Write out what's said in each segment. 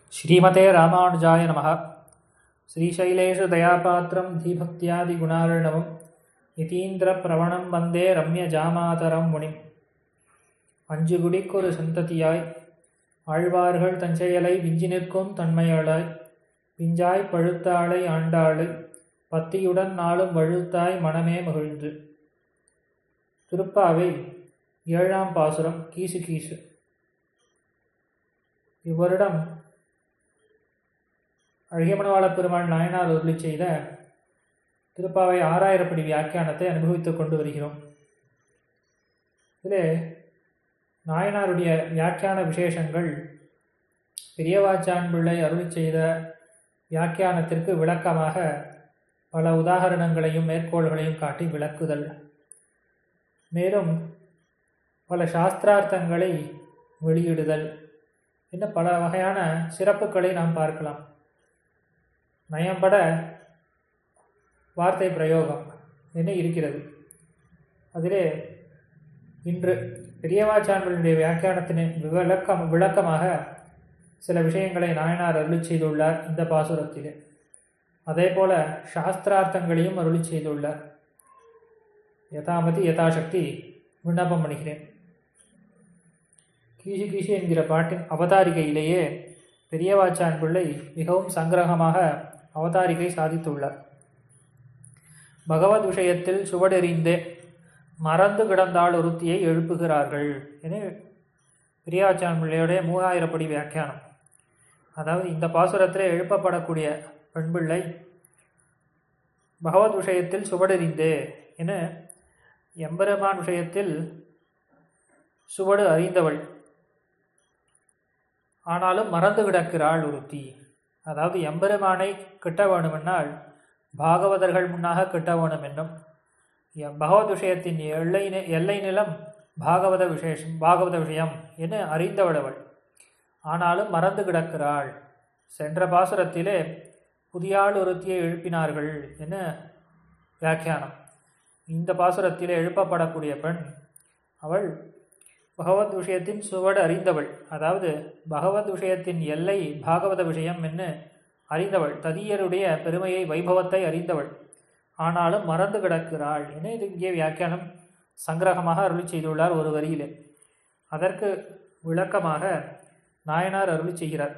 श्रीमते रामानुजाय नमः श्रीशैलेशदयापात्रं धीभक्त्यादिगुणार्णवं यतीन्द्रप्रवणं वन्दे ரம்யஜாமாதரம் முனிம் அஞ்சு குடிக்கொரு சந்ததியாய் ஆழ்வார்கள் தஞ்செயலை விஞ்சி நிற்கும் தன்மையாளாய் பிஞ்சாய் பழுத்தாளை ஆண்டாளை பத்தியுடன் நாளும் வழுத்தாய் மனமே மகிழ்ந்து திருப்பாவை ஏழாம் பாசுரம் கீசு கீசு இவ்வருடம் அழகியமனவாள பெருமாள் நாயனார் அருளி செய்த திருப்பாவை ஆறாயிரப்படி வியாக்கியானத்தை அனுபவித்துக் கொண்டு வருகிறோம் இதில் நாயனாருடைய வியாக்கியான விசேஷங்கள் பெரியவாச்சான் பிள்ளை அருளி செய்த வியாக்கியானத்திற்கு விளக்கமாக பல உதாகரணங்களையும் மேற்கோள்களையும் காட்டி விளக்குதல் மேலும் பல சாஸ்திரார்த்தங்களை வெளியிடுதல் இன்னும் பல வகையான சிறப்புகளை நாம் பார்க்கலாம் நயம்பட வார்த்தை பிரயோகம் என்ன இருக்கிறது அதிலே இன்று பெரியவாச்சான்களுடைய வியாக்கியானத்தின் விளக்கம் விளக்கமாக சில விஷயங்களை நாயனார் அருளி செய்துள்ளார் இந்த பாசுரத்திலே அதே போல சாஸ்திரார்த்தங்களையும் அருளி செய்துள்ளார் யதாமதி யதாசக்தி விண்ணப்பம் பண்ணுகிறேன் கீசு கீசு என்கிற பாட்டின் அவதாரிகையிலேயே பெரியவாச்சான் பிள்ளை மிகவும் சங்கிரகமாக அவதாரிகை சாதித்துள்ளார் பகவத் விஷயத்தில் சுவடெறிந்தே மறந்து கிடந்தாள் ஒருத்தியை எழுப்புகிறார்கள் என பெரியாச்சான் பிள்ளையுடைய மூவாயிரப்படி வியாக்கியானம் அதாவது இந்த பாசுரத்தில் எழுப்பப்படக்கூடிய பெண்பிள்ளை பகவத் விஷயத்தில் சுவடெறிந்தே என எம்பெருமான் விஷயத்தில் சுவடு அறிந்தவள் ஆனாலும் மறந்து கிடக்கிறாள் ஒருத்தி அதாவது எம்பெருமானை கிட்ட வேணுமென்றால் பாகவதர்கள் முன்னாக கிட்ட வேணும் என்னும் பகவத் விஷயத்தின் எல்லை எல்லை நிலம் பாகவத விசேஷம் பாகவத விஷயம் என அறிந்தவள் அவள் ஆனாலும் மறந்து கிடக்கிறாள் சென்ற பாசுரத்திலே புதியாள் ஒருத்தியை எழுப்பினார்கள் என வியாக்கியானம் இந்த பாசுரத்திலே எழுப்பப்படக்கூடிய பெண் அவள் பகவத் விஷயத்தின் சுவடு அறிந்தவள் அதாவது பகவத் விஷயத்தின் எல்லை பாகவத விஷயம் என்று அறிந்தவள் ததியருடைய பெருமையை வைபவத்தை அறிந்தவள் ஆனாலும் மறந்து கிடக்கிறாள் என இது இங்கே வியாக்கியானம் சங்கிரகமாக அருளி செய்துள்ளார் ஒரு வரியிலே அதற்கு விளக்கமாக நாயனார் அருளி செய்கிறார்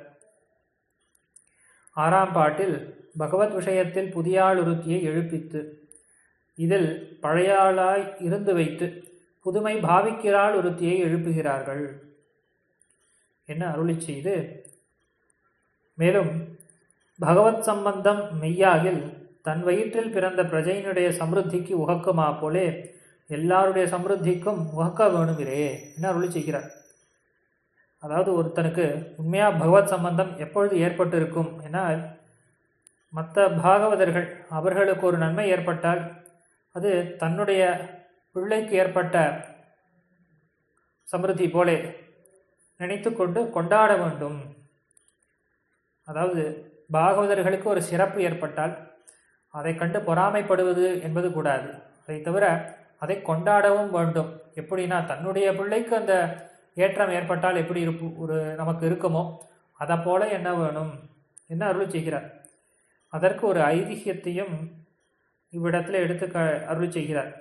ஆறாம் பாட்டில் பகவத் விஷயத்தில் புதியாள் ஒருத்தியை எழுப்பித்து இதில் பழையாளாய் இருந்து வைத்து புதுமை பாவிக்கிறாள் ஒருத்தியை எழுப்புகிறார்கள் என்ன அருளி செய்து மேலும் பகவத் சம்பந்தம் மெய்யாகில் தன் வயிற்றில் பிறந்த பிரஜையினுடைய சமிருத்திக்கு உகக்குமா போலே எல்லாருடைய சமிருத்திக்கும் உகக்க வேணுகிறே என்ன அருளி செய்கிறார் அதாவது ஒருத்தனுக்கு உண்மையாக பகவத் சம்பந்தம் எப்பொழுது ஏற்பட்டு இருக்கும் என்னால் மற்ற பாகவதர்கள் அவர்களுக்கு ஒரு நன்மை ஏற்பட்டால் அது தன்னுடைய பிள்ளைக்கு ஏற்பட்ட சமிருத்தி போலே நினைத்து கொண்டு கொண்டாட வேண்டும் அதாவது பாகவதர்களுக்கு ஒரு சிறப்பு ஏற்பட்டால் அதை கண்டு பொறாமைப்படுவது என்பது கூடாது அதை தவிர அதை கொண்டாடவும் வேண்டும் எப்படின்னா தன்னுடைய பிள்ளைக்கு அந்த ஏற்றம் ஏற்பட்டால் எப்படி இருப்பு ஒரு நமக்கு இருக்குமோ அதை போல என்ன வேணும் என்ன அருள் செய்கிறார் அதற்கு ஒரு ஐதிஹியத்தையும் இவ்விடத்தில் எடுத்து க அருள் செய்கிறார்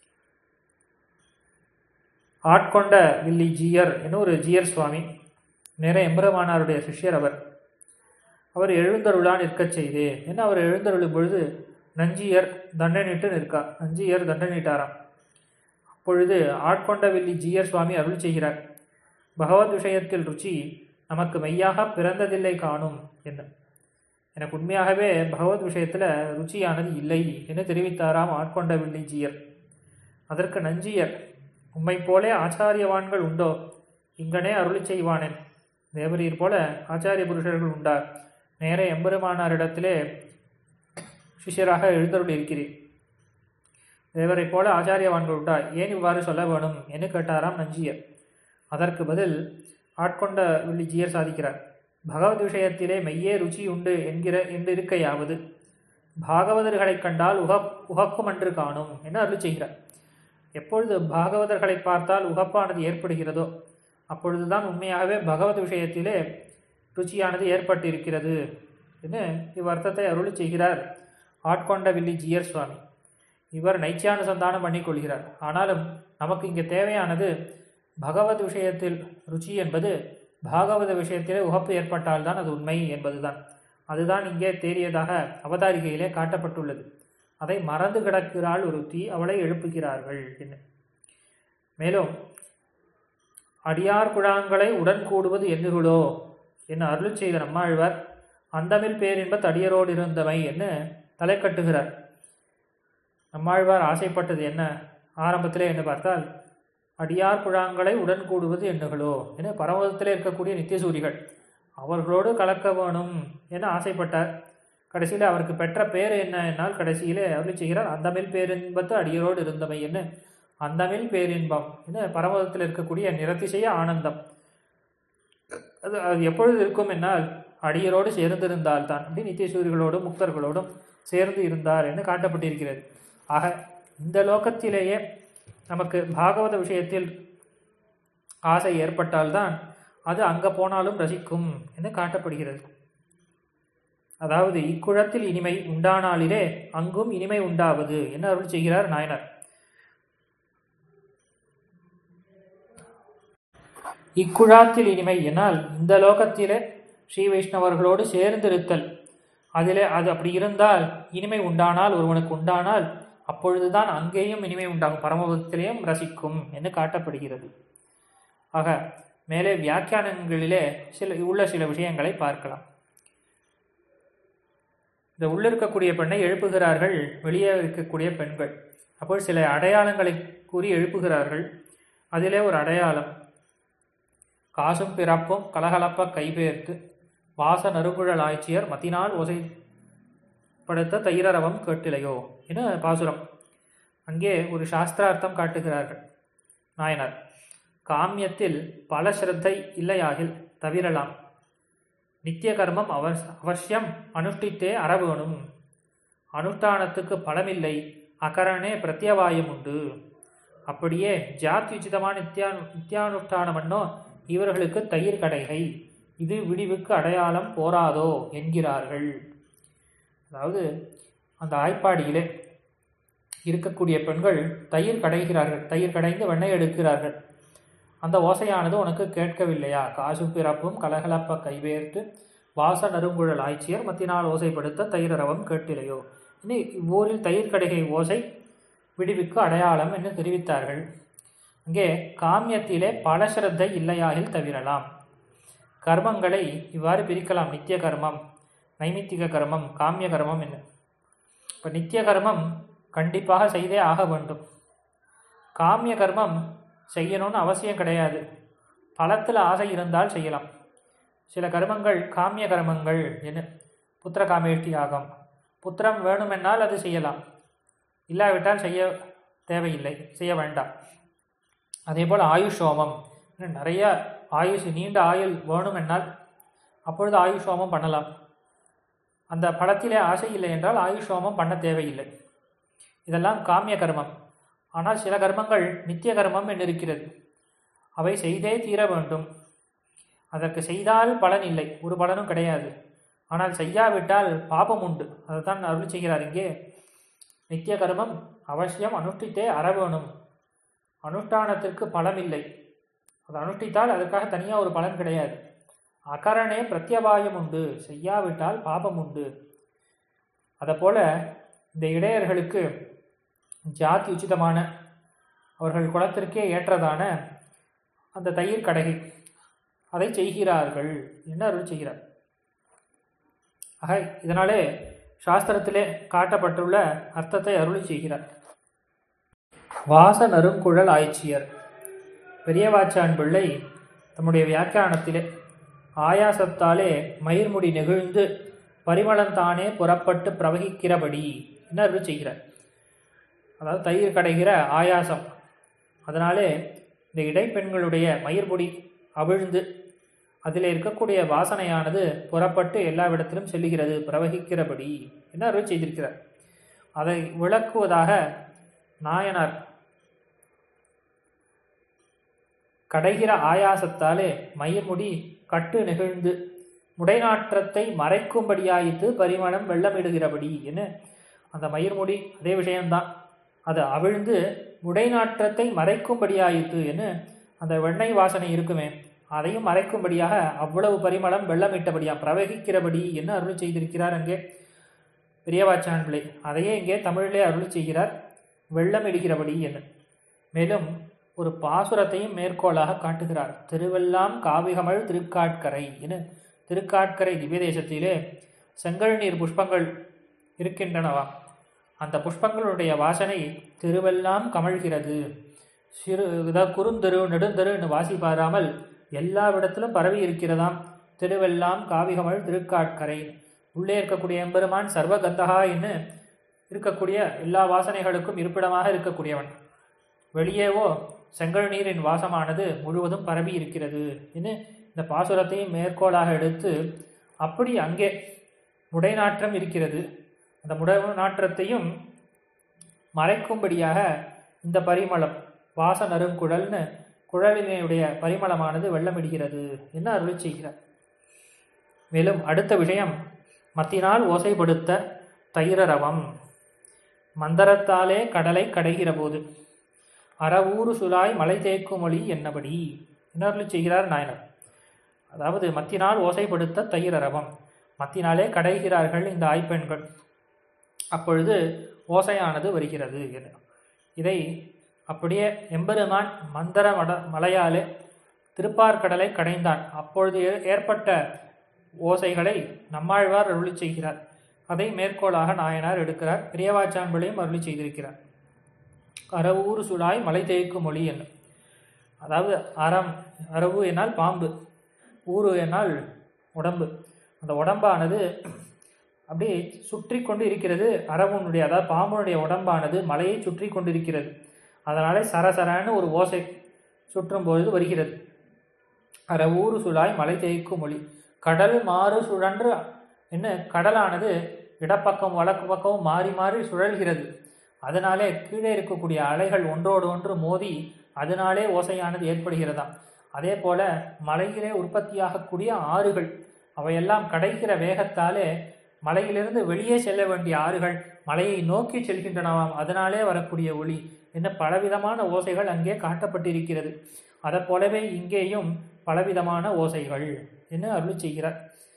ஆட்கொண்ட வில்லி ஜீயர் என ஒரு ஜீயர் சுவாமி நேர எம்பெருமானாருடைய சிஷ்யர் அவர் அவர் எழுந்தருளா நிற்கச் செய்தே என அவர் எழுந்தருளும் பொழுது நஞ்சியர் தண்டனிட்டு நிற்கா நஞ்சியர் தண்டனிட்டாராம் அப்பொழுது ஆட்கொண்ட வில்லி ஜீயர் சுவாமி அருள் செய்கிறார் பகவத் விஷயத்தில் ருச்சி நமக்கு மெய்யாக பிறந்ததில்லை காணும் என்ன எனக்கு உண்மையாகவே பகவத் விஷயத்தில் ருச்சியானது இல்லை என தெரிவித்தாராம் ஆட்கொண்ட வில்லி ஜீயர் அதற்கு நஞ்சியர் உம்மை போலே ஆச்சாரியவான்கள் உண்டோ இங்கனே அருளி செய்வானேன் தேவரீர் போல ஆச்சாரிய புருஷர்கள் உண்டார் நேர எம்பெருமானாரிடத்திலே சிஷ்யராக எழுந்தருள் இருக்கிறேன் தேவரை போல ஆச்சாரியவான்கள் உண்டா ஏன் இவ்வாறு சொல்ல வேணும் என்று கேட்டாராம் நஞ்சியர் அதற்கு பதில் ஆட்கொண்ட வில்லி ஜியர் சாதிக்கிறார் பகவத் விஷயத்திலே மெய்யே ருச்சி உண்டு என்கிற என்று இருக்கையாவது பாகவதர்களைக் கண்டால் உக உகக்கும் என்று காணும் என அருள் செய்கிறார் எப்பொழுது பாகவதர்களை பார்த்தால் உகப்பானது ஏற்படுகிறதோ அப்பொழுதுதான் உண்மையாகவே பகவத் விஷயத்திலே ருச்சியானது ஏற்பட்டிருக்கிறது என்று இவ்வர்த்தத்தை அருளி செய்கிறார் ஆட்கொண்ட வில்லி ஜியர் சுவாமி இவர் நைச்சியானுசந்தானம் பண்ணிக்கொள்கிறார் ஆனாலும் நமக்கு இங்கே தேவையானது பகவத் விஷயத்தில் ருச்சி என்பது பாகவத விஷயத்திலே உகப்பு ஏற்பட்டால்தான் அது உண்மை என்பதுதான் அதுதான் இங்கே தேறியதாக அவதாரிகையிலே காட்டப்பட்டுள்ளது அதை மறந்து கிடக்கிறாள் ஒருத்தி அவளை எழுப்புகிறார்கள் என்ன மேலும் அடியார் குழாங்களை உடன் கூடுவது என்னுகளோ என்ன அருள் செய்த நம்மாழ்வார் அந்தமில் பேரின்ப தடியரோடு இருந்தவை என்று தலை கட்டுகிறார் நம்மாழ்வார் ஆசைப்பட்டது என்ன ஆரம்பத்திலே என்ன பார்த்தால் அடியார் குழாங்களை உடன் கூடுவது என்னுகளோ என பரமதத்திலே இருக்கக்கூடிய நித்தியசூரிகள் அவர்களோடு கலக்க வேணும் என ஆசைப்பட்டார் கடைசியில் அவருக்கு பெற்ற பேர் என்ன என்னால் கடைசியிலே அருள் செய்கிறார் அந்தமில் பேரின்பத்து அடியரோடு இருந்தவை என்ன அந்தமில் பேரின்பம் என பரமதத்தில் இருக்கக்கூடிய நிறத்திசைய ஆனந்தம் அது அது எப்பொழுது இருக்கும் என்னால் அடியரோடு சேர்ந்திருந்தால் தான் அப்படி நித்தியசூரிகளோடும் முக்தர்களோடும் சேர்ந்து இருந்தார் என்று காட்டப்பட்டிருக்கிறது ஆக இந்த லோகத்திலேயே நமக்கு பாகவத விஷயத்தில் ஆசை ஏற்பட்டால்தான் அது அங்கே போனாலும் ரசிக்கும் என்று காட்டப்படுகிறது அதாவது இக்குழத்தில் இனிமை உண்டானாலிலே அங்கும் இனிமை உண்டாவது என்ன அருள் செய்கிறார் நாயனர் இக்குழாத்தில் இனிமை என்னால் இந்த லோகத்திலே ஸ்ரீ வைஷ்ணவர்களோடு சேர்ந்திருத்தல் அதிலே அது அப்படி இருந்தால் இனிமை உண்டானால் ஒருவனுக்கு உண்டானால் அப்பொழுதுதான் அங்கேயும் இனிமை உண்டாகும் பரமபதத்திலேயும் ரசிக்கும் என்று காட்டப்படுகிறது ஆக மேலே வியாக்கியானங்களிலே சில உள்ள சில விஷயங்களை பார்க்கலாம் இந்த உள்ள இருக்கக்கூடிய பெண்ணை எழுப்புகிறார்கள் வெளியே இருக்கக்கூடிய பெண்கள் அப்போது சில அடையாளங்களை கூறி எழுப்புகிறார்கள் அதிலே ஒரு அடையாளம் காசும் பிறப்பும் கலகலப்ப கைபேர்த்து வாச நறுங்குழல் ஆய்ச்சியர் மத்தினால் ஓசைப்படுத்த தைரரவம் கேட்டிலையோ என பாசுரம் அங்கே ஒரு சாஸ்திரார்த்தம் காட்டுகிறார்கள் நாயனார் காமியத்தில் பல ஸ்ரத்தை இல்லையாகில் தவிரலாம் நித்திய கர்மம் அவர் அவசியம் அனுஷ்டித்தே அறவேணும் அனுஷ்டானத்துக்கு பலமில்லை அகரணே பிரத்யவாயம் உண்டு அப்படியே ஜாத்யுச்சிதமான நித்யா நித்தியானுஷ்டானமன்னோ இவர்களுக்கு தயிர் கடைகை இது விடிவுக்கு அடையாளம் போராதோ என்கிறார்கள் அதாவது அந்த ஆய்ப்பாடியிலே இருக்கக்கூடிய பெண்கள் தயிர் கடைகிறார்கள் தயிர் கடைந்து வெண்ணெய் எடுக்கிறார்கள் அந்த ஓசையானது உனக்கு கேட்கவில்லையா காசு பிறப்பும் கலகலப்ப கைவேர்த்து வாச நறுங்குழல் ஆய்ச்சியர் மத்தினால் ஓசைப்படுத்த தயிரரவம் கேட்டிலையோ இனி ஊரில் தயிர் கடைகை ஓசை விடிவுக்கு அடையாளம் என்று தெரிவித்தார்கள் அங்கே காமியத்திலே பல ஸ்ரத்தை இல்லையாகில் தவிரலாம் கர்மங்களை இவ்வாறு பிரிக்கலாம் நித்திய கர்மம் நைமித்திக கர்மம் காமிய கர்மம் என்ன இப்போ நித்திய கர்மம் கண்டிப்பாக செய்தே ஆக வேண்டும் காமிய கர்மம் செய்யணும்னு அவசியம் கிடையாது பலத்தில் ஆசை இருந்தால் செய்யலாம் சில கர்மங்கள் காமிய கர்மங்கள் என்ன புத்திர காமேஷ்டி ஆகம் புத்திரம் வேணுமென்னால் அது செய்யலாம் இல்லாவிட்டால் செய்ய தேவையில்லை செய்ய வேண்டாம் அதே போல் ஆயுஷோமம் இன்னும் நிறைய ஆயுஷ் நீண்ட ஆயுள் வேணுமென்னால் அப்பொழுது ஆயுஷோமம் பண்ணலாம் அந்த படத்திலே ஆசை இல்லை என்றால் ஆயுஷோமம் பண்ண தேவையில்லை இதெல்லாம் காமிய கர்மம் ஆனால் சில கர்மங்கள் நித்திய கர்மம் என்று இருக்கிறது அவை செய்தே தீர வேண்டும் அதற்கு செய்தால் பலன் இல்லை ஒரு பலனும் கிடையாது ஆனால் செய்யாவிட்டால் பாபம் உண்டு அதை தான் அருள் செய்கிறார் இங்கே நித்திய கர்மம் அவசியம் அனுஷ்டித்தே அற வேணும் அனுஷ்டானத்திற்கு பலம் இல்லை அதை அனுஷ்டித்தால் அதற்காக தனியாக ஒரு பலன் கிடையாது அகரணே பிரத்யபாயம் உண்டு செய்யாவிட்டால் பாபம் உண்டு அதைப்போல இந்த இடையர்களுக்கு ஜாதி உச்சிதமான அவர்கள் குலத்திற்கே ஏற்றதான அந்த தயிர் கடகை அதை செய்கிறார்கள் என்ன அருள் செய்கிறார் ஆக இதனாலே சாஸ்திரத்திலே காட்டப்பட்டுள்ள அர்த்தத்தை அருளி செய்கிறார் வாச நறுங்குழல் ஆய்ச்சியர் பெரியவாச்சான் பிள்ளை தம்முடைய வியாக்கியானத்திலே ஆயாசத்தாலே மயிர்முடி நெகிழ்ந்து பரிமளந்தானே புறப்பட்டு பிரவகிக்கிறபடி என்ன அருள் செய்கிறார் அதாவது தயிர் கடைகிற ஆயாசம் அதனாலே இந்த இடைப்பெண்களுடைய மயிர்முடி அவிழ்ந்து அதில் இருக்கக்கூடிய வாசனையானது புறப்பட்டு எல்லாவிடத்திலும் செல்லுகிறது பிரவகிக்கிறபடி என்ன அருள் செய்திருக்கிறார் அதை விளக்குவதாக நாயனார் கடைகிற ஆயாசத்தாலே மயிர்முடி கட்டு நெகிழ்ந்து முடைநாற்றத்தை மறைக்கும்படியாயித்து பரிமளம் வெள்ளமிடுகிறபடி என்ன அந்த மயிர்முடி அதே விஷயம்தான் அது அவிழ்ந்து முடைநாற்றத்தை மறைக்கும்படியாயித்து என்ன அந்த வெண்ணெய் வாசனை இருக்குமே அதையும் மறைக்கும்படியாக அவ்வளவு பரிமளம் வெள்ளமிட்டபடியா பிரவகிக்கிறபடி என்ன அருள் செய்திருக்கிறார் அங்கே பெரியவாச்சான் பிள்ளை அதையே இங்கே தமிழிலே அருள் செய்கிறார் வெள்ளமிடுகிறபடி என்ன மேலும் ஒரு பாசுரத்தையும் மேற்கோளாக காட்டுகிறார் திருவெல்லாம் காவிகமள் திருக்காட்கரை என திருக்காட்கரை திவ்ய தேசத்திலே செங்கல் நீர் புஷ்பங்கள் இருக்கின்றனவா அந்த புஷ்பங்களுடைய வாசனை திருவெல்லாம் கமழ்கிறது சிறு இத குறுந்தெரு நெடுந்தெருன்னு வாசி பாராமல் எல்லாவிடத்திலும் பரவி இருக்கிறதாம் திருவெல்லாம் காவிகமள் திருக்காட்கரை உள்ளே இருக்கக்கூடிய எம்பெருமான் சர்வகந்தகா என்று இருக்கக்கூடிய எல்லா வாசனைகளுக்கும் இருப்பிடமாக இருக்கக்கூடியவன் வெளியேவோ செங்கல் நீரின் வாசமானது முழுவதும் பரவி இருக்கிறது என்று இந்த பாசுரத்தையும் மேற்கோளாக எடுத்து அப்படி அங்கே முடைநாற்றம் இருக்கிறது அந்த முடை நாற்றத்தையும் மறைக்கும்படியாக இந்த பரிமளம் வாச நறுங்குழல்னு குழலினுடைய பரிமளமானது வெள்ளமிடுகிறது என்று அருள் செய்கிறார் மேலும் அடுத்த விஷயம் மத்தினால் ஓசைப்படுத்த தைரரவம் மந்தரத்தாலே கடலை கடைகிற போது அறவூறு சுலாய் மலை தேக்கும் மொழி என்னபடி இன்னொரு செய்கிறார் நாயனர் அதாவது மத்தினால் ஓசைப்படுத்த தைரரவம் மத்தினாலே கடைகிறார்கள் இந்த ஆய்ப்பெண்கள் அப்பொழுது ஓசையானது வருகிறது இதை அப்படியே எம்பெருமான் மந்தர மட மலையாலே திருப்பார்கடலை கடைந்தான் அப்பொழுது ஏற்பட்ட ஓசைகளை நம்மாழ்வார் அருளி செய்கிறார் அதை மேற்கோளாக நாயனார் எடுக்கிறார் பிரியவாச்சான்பிளையும் அருளி செய்திருக்கிறார் அறவூறு சுழாய் மலை தேய்க்கும் மொழி என்ன அதாவது அறம் அரவு என்னால் பாம்பு ஊரு என்னால் உடம்பு அந்த உடம்பானது அப்படியே சுற்றி கொண்டு இருக்கிறது அரவனுடைய அதாவது பாம்பனுடைய உடம்பானது மலையை சுற்றி கொண்டிருக்கிறது அதனாலே சரசரன்னு ஒரு ஓசை சுற்றும் பொழுது வருகிறது அறவூறு சுழாய் மலை தேய்க்கும் மொழி கடல் மாறு சுழன்று என்ன கடலானது இடப்பக்கம் வழக்கு பக்கமும் மாறி மாறி சுழல்கிறது அதனாலே கீழே இருக்கக்கூடிய அலைகள் ஒன்றோடு ஒன்று மோதி அதனாலே ஓசையானது ஏற்படுகிறதாம் அதே போல மலையிலே உற்பத்தியாகக்கூடிய ஆறுகள் அவையெல்லாம் கடைகிற வேகத்தாலே மலையிலிருந்து வெளியே செல்ல வேண்டிய ஆறுகள் மலையை நோக்கி செல்கின்றனவாம் அதனாலே வரக்கூடிய ஒளி என்ன பலவிதமான ஓசைகள் அங்கே காட்டப்பட்டிருக்கிறது அதை போலவே இங்கேயும் பலவிதமான ஓசைகள் என்று அருள் செய்கிறார்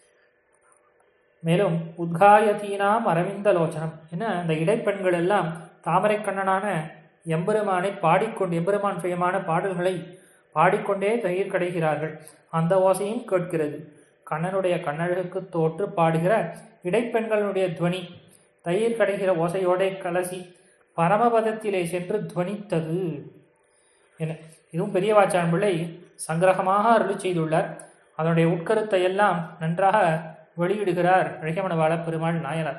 மேலும் உத்காயத்தீனாம் அரவிந்த லோச்சனம் என்ன அந்த இடைப்பெண்கள் எல்லாம் தாமரை கண்ணனான எம்பெருமானை பாடிக்கொண்டு எம்பெருமான் சுயமான பாடல்களை பாடிக்கொண்டே தயிர் கடைகிறார்கள் அந்த ஓசையும் கேட்கிறது கண்ணனுடைய கண்ணழகுக்கு தோற்று பாடுகிற இடைப்பெண்களுடைய துவனி தயிர் கடைகிற ஓசையோட கலசி பரமபதத்திலே சென்று துவனித்தது என இதுவும் பெரிய வாச்சான் பிள்ளை சங்கிரகமாக அருளி செய்துள்ளார் அதனுடைய உட்கருத்தை எல்லாம் நன்றாக வெளியிடுகிறார் அழகமனவாள பெருமாள் நாயனார்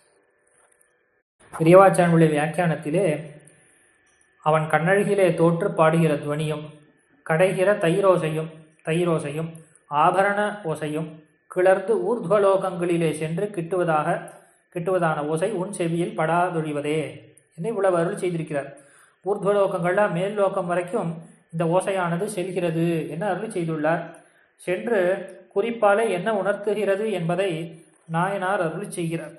பெரியவாச்சான் பிள்ளை வியாக்கியானத்திலே அவன் கண்ணழகிலே தோற்று பாடுகிற துவனியும் கடைகிற தயிரோசையும் தயிரோசையும் ஆபரண ஓசையும் கிளர்ந்து ஊர்துவலோகங்களிலே சென்று கிட்டுவதாக கிட்டுவதான ஓசை உன் செவியில் படாதொழிவதே என்று இவ்வளவு அருள் செய்திருக்கிறார் ஊர்துவலோகங்கள்லாம் மேல் லோகம் வரைக்கும் இந்த ஓசையானது செல்கிறது என அருள் செய்துள்ளார் சென்று குறிப்பாலே என்ன உணர்த்துகிறது என்பதை நாயனார் அருள் செய்கிறார்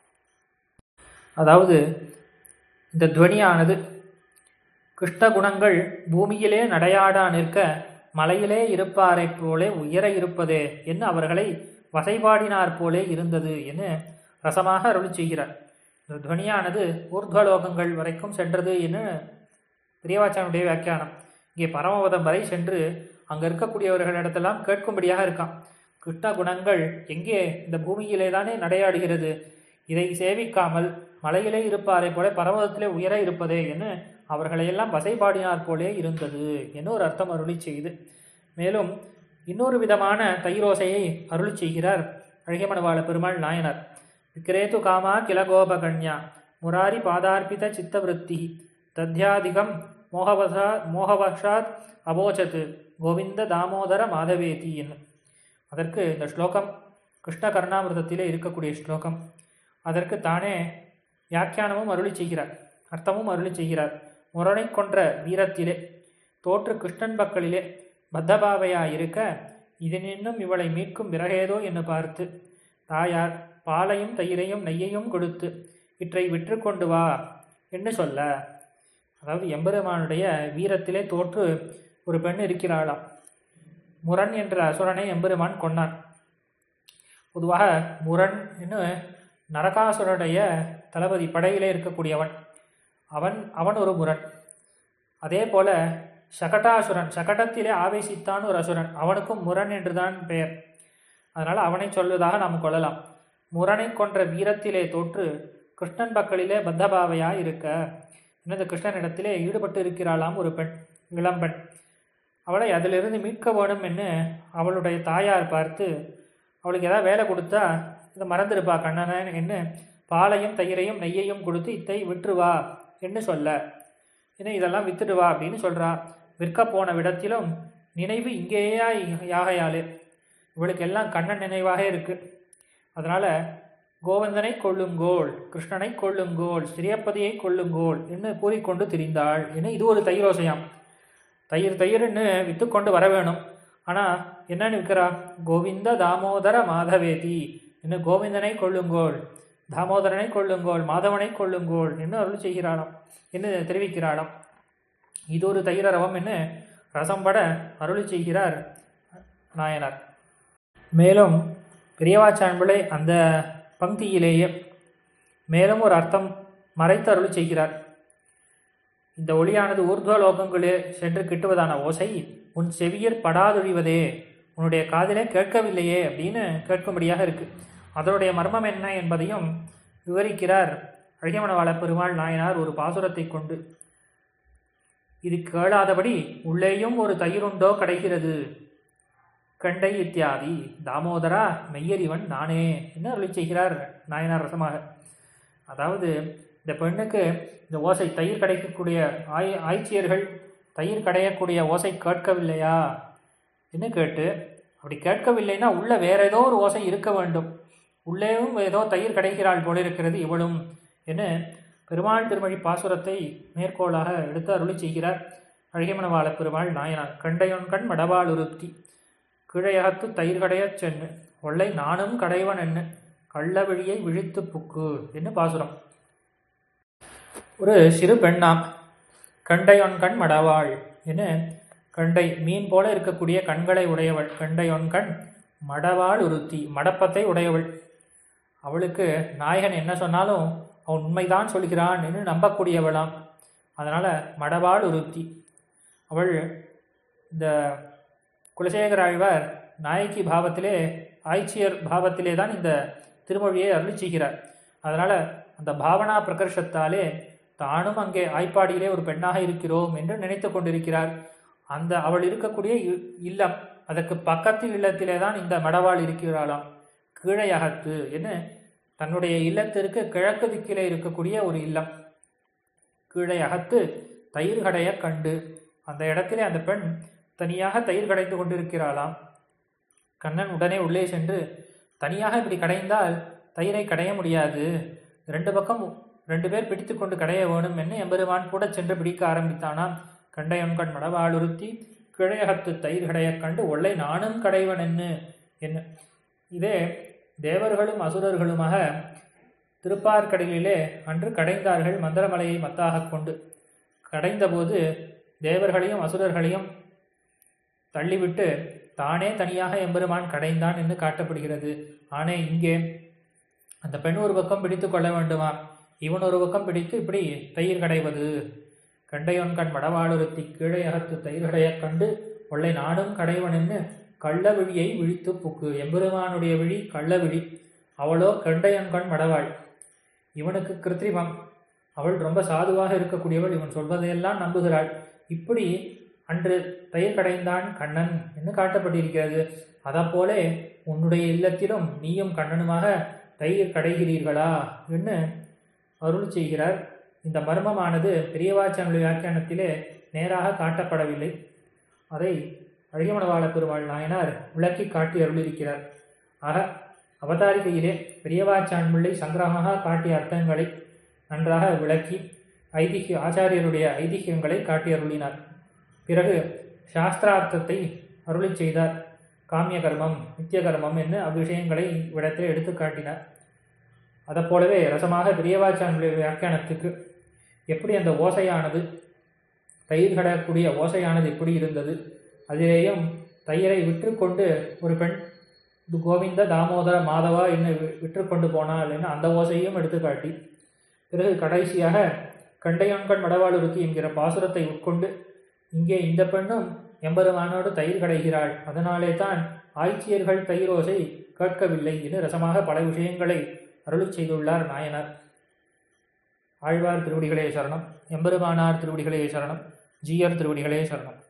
அதாவது இந்த துவனியானது கிருஷ்ண குணங்கள் பூமியிலே நடையாடா நிற்க மலையிலே இருப்பாரைப் போலே உயர இருப்பதே என்று அவர்களை வசைபாடினார் போலே இருந்தது என ரசமாக அருள் செய்கிறார் இந்த துவனியானது ஊர்துவலோகங்கள் வரைக்கும் சென்றது என்று பிரியவாச்சானுடைய வியாக்கியானம் இங்கே பரமபதம் வரை சென்று அங்கே இருக்கக்கூடியவர்களிடத்தெல்லாம் கேட்கும்படியாக இருக்கான் கிருஷ்ண குணங்கள் எங்கே இந்த பூமியிலே தானே நடையாடுகிறது இதை சேவிக்காமல் மலையிலே இருப்பாரை போல பரமதத்திலே உயர இருப்பதே என்று அவர்களையெல்லாம் வசைபாடினார் போலே இருந்தது என்று ஒரு அர்த்தம் அருளி செய்து மேலும் இன்னொரு விதமான தைரோசையை அருளி செய்கிறார் அழகியமனவாள பெருமாள் நாயனார் விக்ரேது காமா கிலகோபகண்யா முராரி பாதார்பித சித்தவருத்தி தத்யாதிகம் மோகவசா மோகவஷாத் அபோச்சத் கோவிந்த தாமோதர மாதவேதி என்று அதற்கு இந்த ஸ்லோகம் கிருஷ்ண கருணாமிரதத்திலே இருக்கக்கூடிய ஸ்லோகம் அதற்கு தானே வியாக்கியானமும் அருளி செய்கிறார் அர்த்தமும் அருளி செய்கிறார் முரணை கொன்ற வீரத்திலே தோற்று கிருஷ்ணன் பக்களிலே பத்தபாவையாயிருக்க இதனின்னும் இவளை மீட்கும் விறகேதோ என்று பார்த்து தாயார் பாலையும் தயிரையும் நெய்யையும் கொடுத்து இற்றை விற்று கொண்டு வா என்று சொல்ல அதாவது எம்பெருமானுடைய வீரத்திலே தோற்று ஒரு பெண் இருக்கிறாளாம் முரண் என்ற அசுரனை எம்பெருமான் கொன்னான் பொதுவாக முரண் என்று நரகாசுரனுடைய தளபதி படையிலே இருக்கக்கூடியவன் அவன் அவன் ஒரு முரண் அதே போல சகடாசுரன் சகடத்திலே ஆவேசித்தான் ஒரு அசுரன் அவனுக்கும் முரண் என்றுதான் பெயர் அதனால் அவனை சொல்வதாக நாம் கொள்ளலாம் முரணை கொன்ற வீரத்திலே தோற்று கிருஷ்ணன் பக்கலிலே பத்தபாவையா இருக்க எனது கிருஷ்ணனிடத்திலே ஈடுபட்டு இருக்கிறாளாம் ஒரு பெண் இளம்பெண் அவளை அதிலிருந்து மீட்க வேணும் என்று அவளுடைய தாயார் பார்த்து அவளுக்கு ஏதாவது வேலை கொடுத்தா இதை மறந்துடுப்பா கண்ணனன் என்று பாலையும் தயிரையும் நெய்யையும் கொடுத்து இத்தை விட்டுருவா என்று சொல்ல இன்னும் இதெல்லாம் வித்துட்டு வா அப்படின்னு சொல்றா விற்க போன விடத்திலும் நினைவு இங்கேயா யாகையாலே இவளுக்கு எல்லாம் கண்ணன் நினைவாக இருக்கு அதனால கோவிந்தனை கொள்ளுங்கோள் கிருஷ்ணனை கொள்ளுங்கோள் ஸ்ரீயப்பதியை கொள்ளுங்கோள் என்று கூறிக்கொண்டு திரிந்தாள் என்று இது ஒரு தைரோசையாம் தயிர் தயிர்னு வித்துக்கொண்டு வர வேணும் ஆனால் என்னன்னு விற்கிறா கோவிந்த தாமோதர மாதவேதி என்று கோவிந்தனை கொள்ளுங்கோள் தாமோதரனை கொள்ளுங்கோள் மாதவனை கொள்ளுங்கோள் என்று அருள் செய்கிறாளாம் என்று தெரிவிக்கிறாளாம் இது ஒரு தைரரவம் என்று ரசம்பட அருள் செய்கிறார் நாயனார் மேலும் பெரியவாச்சான்பிள்ளை அந்த பங்கியிலேயே மேலும் ஒரு அர்த்தம் மறைத்து அருள் செய்கிறார் இந்த ஒளியானது ஊர்துவ லோகங்களே சென்று கிட்டுவதான ஓசை உன் செவியர் படாதொழிவதே உன்னுடைய காதிலே கேட்கவில்லையே அப்படின்னு கேட்கும்படியாக இருக்கு அதனுடைய மர்மம் என்ன என்பதையும் விவரிக்கிறார் அழகியமனவாள பெருமாள் நாயனார் ஒரு பாசுரத்தை கொண்டு இது கேளாதபடி உள்ளேயும் ஒரு தயிருண்டோ கிடைக்கிறது கண்டை இத்தியாதி தாமோதரா மெய்யறிவன் நானே என்ன அருளி செய்கிறார் நாயனார் ரசமாக அதாவது இந்த பெண்ணுக்கு இந்த ஓசை தயிர் கிடைக்கக்கூடிய ஆய் ஆய்ச்சியர்கள் தயிர் கடையக்கூடிய ஓசை கேட்கவில்லையா என்று கேட்டு அப்படி கேட்கவில்லைன்னா உள்ள வேற ஏதோ ஒரு ஓசை இருக்க வேண்டும் உள்ளேயும் ஏதோ தயிர் கிடைக்கிறாள் போல இருக்கிறது இவளும் என பெருமாள் திருமொழி பாசுரத்தை மேற்கோளாக எடுத்து அருளி செய்கிறார் அழகிமணவாள பெருமாள் நாயனார் கண்டையொன் கண் மடவாள் உருத்தி கீழையகத்து தயிர் கடையச் சென்னு ஒல்லை நானும் கடைவன் என்ன கள்ளவழியை விழித்து புக்கு என்று பாசுரம் ஒரு சிறு பெண்ணாம் கண்டையொன் கண் மடவாள் என கண்டை மீன் போல இருக்கக்கூடிய கண்களை உடையவள் கண்டையொன் கண் மடவாள் உருத்தி மடப்பத்தை உடையவள் அவளுக்கு நாயகன் என்ன சொன்னாலும் அவன் உண்மைதான் சொல்கிறான் என்று நம்பக்கூடியவளாம் அதனால் மடவாள் உருத்தி அவள் இந்த குலசேகர ஆழ்வார் நாயகி பாவத்திலே ஆய்ச்சியர் பாவத்திலே தான் இந்த திருமொழியை அருளி செய்கிறார் அதனால் அந்த பாவனா பிரகர்ஷத்தாலே தானும் அங்கே ஆய்ப்பாடியிலே ஒரு பெண்ணாக இருக்கிறோம் என்று நினைத்து கொண்டிருக்கிறார் அந்த அவள் இருக்கக்கூடிய இ- இல்லம் அதற்கு பக்கத்து இல்லத்திலே தான் இந்த மடவாள் இருக்கிறாளாம் கீழையகத்து என்று தன்னுடைய இல்லத்திற்கு கிழக்கு திக்கிலே இருக்கக்கூடிய ஒரு இல்லம் கீழே அகத்து தயிர் கடைய கண்டு அந்த இடத்திலே அந்த பெண் தனியாக தயிர் கடைந்து கொண்டிருக்கிறாளாம் கண்ணன் உடனே உள்ளே சென்று தனியாக இப்படி கடைந்தால் தயிரை கடைய முடியாது ரெண்டு பக்கம் ரெண்டு பேர் பிடித்து கொண்டு கடைய வேணும் என்ன எம்பெருமான் கூட சென்று பிடிக்க ஆரம்பித்தானாம் கண்டையன்கண் மடவாளுறுத்தி கிழையகத்து தயிர் கடையக் கண்டு ஒல்லை நானும் கடைவன் என்ன என்ன இதே தேவர்களும் அசுரர்களுமாக திருப்பார்கடலிலே அன்று கடைந்தார்கள் மந்திரமலையை மத்தாகக் கொண்டு கடைந்தபோது தேவர்களையும் அசுரர்களையும் தள்ளிவிட்டு தானே தனியாக எம்பெருமான் கடைந்தான் என்று காட்டப்படுகிறது ஆனே இங்கே அந்த பெண் ஒரு பக்கம் பிடித்து கொள்ள வேண்டுமா இவன் ஒரு பக்கம் பிடித்து இப்படி தயிர் கடைவது கண்டையொன் கண் மடவாளுறுத்தி கீழே அகத்து தயிர் கடையக் கண்டு கொள்ளை நாடும் கடைவன் என்று கள்ள விழியை விழித்து புக்கு எம்பெருமானுடைய விழி கள்ள விழி அவளோ கண்டையன் கண் மடவாள் இவனுக்கு கிருத்திரிமம் அவள் ரொம்ப சாதுவாக இருக்கக்கூடியவள் இவன் சொல்வதையெல்லாம் நம்புகிறாள் இப்படி அன்று தயிர் கடைந்தான் கண்ணன் என்று காட்டப்பட்டிருக்கிறது அதைப்போலே உன்னுடைய இல்லத்திலும் நீயும் கண்ணனுமாக தயிர் கடைகிறீர்களா என்று அருள் செய்கிறார் இந்த மர்மமானது பெரியவாச்சனுடைய வியாக்கியானத்திலே நேராக காட்டப்படவில்லை அதை அழகிமணவாள பெருமாள் நாயனார் விளக்கி காட்டி அருளியிருக்கிறார் ஆக அவதாரிகையிலே பெரியவாச்சான்பிள்ளை சங்கிரகமாக காட்டிய அர்த்தங்களை நன்றாக விளக்கி ஐதிஹ்ய ஆச்சாரியருடைய ஐதிஹ்யங்களை காட்டி அருளினார் பிறகு சாஸ்திரார்த்தத்தை அருளிச் செய்தார் காமிய கர்மம் நித்திய கர்மம் என்று அவ்விஷயங்களை இவ்விடத்தில் எடுத்து காட்டினார் அதை போலவே ரசமாக பிரியவாச்சானுடைய வியாக்கியானத்துக்கு எப்படி அந்த ஓசையானது தயிர் கடக்கூடிய ஓசையானது எப்படி இருந்தது அதிலேயும் தயிரை விற்றுக்கொண்டு ஒரு பெண் இது கோவிந்த தாமோதர மாதவா என்ன விற்றுக்கொண்டு போனாள் என்ன அந்த ஓசையும் எடுத்து காட்டி பிறகு கடைசியாக கண்டையான்கண் மடவாளுருக்கு என்கிற பாசுரத்தை உட்கொண்டு இங்கே இந்த பெண்ணும் எம்பெருமானோடு தயிர் கடைகிறாள் அதனாலே தான் ஆய்ச்சியர்கள் தயிரோசை கேட்கவில்லை என்று ரசமாக பல விஷயங்களை அருளிச் செய்துள்ளார் நாயனார் ஆழ்வார் திருவடிகளே சரணம் எம்பெருமானார் திருவடிகளே சரணம் ஜீயர் திருவடிகளே சரணம்